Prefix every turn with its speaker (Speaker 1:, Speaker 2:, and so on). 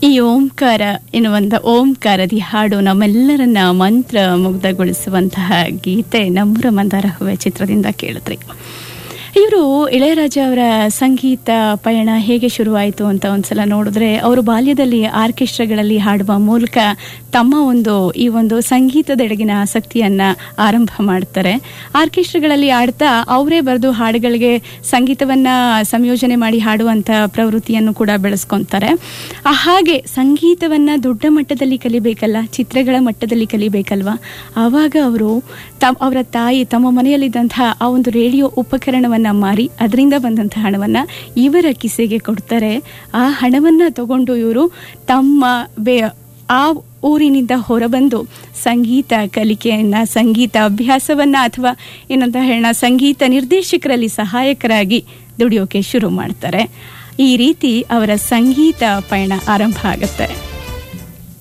Speaker 1: ಈ ಓಂಕಾರ ಎನ್ನುವಂಥ ಓಂಕಾರದಿ ಹಾಡು ನಮ್ಮೆಲ್ಲರನ್ನ ಮಂತ್ರ ಮುಗ್ಧಗೊಳಿಸುವಂತಹ ಗೀತೆ ನಮ್ಮೂರ ಮಂದಾರ ಹೂವೆ ಚಿತ್ರದಿಂದ ಕೇಳಿದ್ರಿ ಇವರು ಇಳೆಯರಾಜ ಅವರ ಸಂಗೀತ ಪಯಣ ಹೇಗೆ ಶುರುವಾಯಿತು ಅಂತ ಒಂದ್ಸಲ ನೋಡಿದ್ರೆ ಅವರು ಬಾಲ್ಯದಲ್ಲಿ ಆರ್ಕೆಸ್ಟ್ರಾಗಳಲ್ಲಿ ಹಾಡುವ ಮೂಲಕ ತಮ್ಮ ಒಂದು ಈ ಒಂದು ಸಂಗೀತದೆಡೆಗಿನ ಆಸಕ್ತಿಯನ್ನ ಆರಂಭ ಮಾಡ್ತಾರೆ ಆರ್ಕೆಸ್ಟ್ರಾಗಳಲ್ಲಿ ಆಡ್ತಾ ಅವರೇ ಬರೆದು ಹಾಡುಗಳಿಗೆ ಸಂಗೀತವನ್ನ ಸಂಯೋಜನೆ ಮಾಡಿ ಹಾಡುವಂತ ಪ್ರವೃತ್ತಿಯನ್ನು ಕೂಡ ಬೆಳೆಸ್ಕೊಂತಾರೆ ಆ ಹಾಗೆ ಸಂಗೀತವನ್ನ ದೊಡ್ಡ ಮಟ್ಟದಲ್ಲಿ ಕಲಿಬೇಕಲ್ಲ ಚಿತ್ರಗಳ ಮಟ್ಟದಲ್ಲಿ ಕಲಿಬೇಕಲ್ವಾ ಆವಾಗ ಅವರು ತಮ್ಮ ಅವರ ತಾಯಿ ತಮ್ಮ ಮನೆಯಲ್ಲಿದ್ದಂತಹ ಆ ಒಂದು ರೇಡಿಯೋ ಉಪಕರಣವನ್ನ ಮಾರಿ ಅದರಿಂದ ಬಂದಂತಹ ಹಣವನ್ನ ಇವರ ಕಿಸೆಗೆ ಕೊಡ್ತಾರೆ ಆ ಹಣವನ್ನ ತಗೊಂಡು ಇವರು ತಮ್ಮ ಬೇ ಆ ಊರಿನಿಂದ ಹೊರಬಂದು ಸಂಗೀತ ಕಲಿಕೆಯನ್ನ ಸಂಗೀತ ಅಭ್ಯಾಸವನ್ನ ಅಥವಾ ಏನಂತ ಹೇಳೋಣ ಸಂಗೀತ ನಿರ್ದೇಶಕರಲ್ಲಿ ಸಹಾಯಕರಾಗಿ ದುಡಿಯೋಕೆ ಶುರು ಮಾಡ್ತಾರೆ ಈ ರೀತಿ ಅವರ ಸಂಗೀತ ಪಯಣ ಆರಂಭ ಆಗುತ್ತೆ